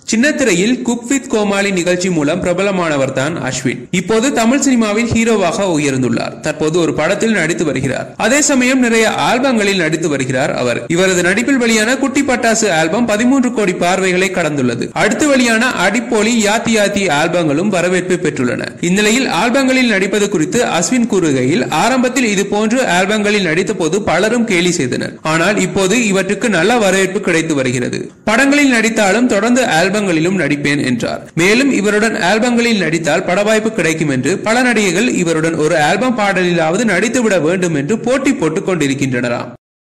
சின்னத்திரையில் cook with கோமாளி நிகழ்ச்சி மூலம் பிரபலமானவர் தான் அஸ்வின் இப்போது தமிழ் சினிமாவில் ஹீரோவாக உயர்ந்துள்ளார் தற்போது ஒரு படத்தில் நடித்து வருகிறார் அதே சமயம் நிறைய ஆல்பங்களில் நடித்து வருகிறார் அவர் இவரது நடிப்பில் வெளியான குட்டி பட்டாசு ஆல்பம் பதிமூன்று கோடி பார்வைகளை கடந்துள்ளது அடுத்து வெளியான அடிப்போலி யாத்தி யாத்தி ஆல்பங்களும் வரவேற்பை பெற்றுள்ளன இந்நிலையில் ஆல்பங்களில் நடிப்பது குறித்து அஸ்வின் கூறுகையில் ஆரம்பத்தில் இது போன்று ஆல்பங்களில் நடித்த போது பலரும் கேலி செய்தனர் ஆனால் இப்போது இவற்றுக்கு நல்ல வரவேற்பு கிடைத்து வருகிறது படங்களில் நடித்தாலும் தொடர்ந்து ஆல்பங்களிலும் நடிப்பேன் என்றார் மேலும் இவருடன் ஆல்பங்களில் நடித்தால் பட வாய்ப்பு கிடைக்கும் என்று பல நடிகைகள் இவருடன் ஒரு ஆல்பம் பாடலிலாவது நடித்துவிட வேண்டும் என்று போட்டி போட்டுக் கொண்டிருக்கின்றனராம்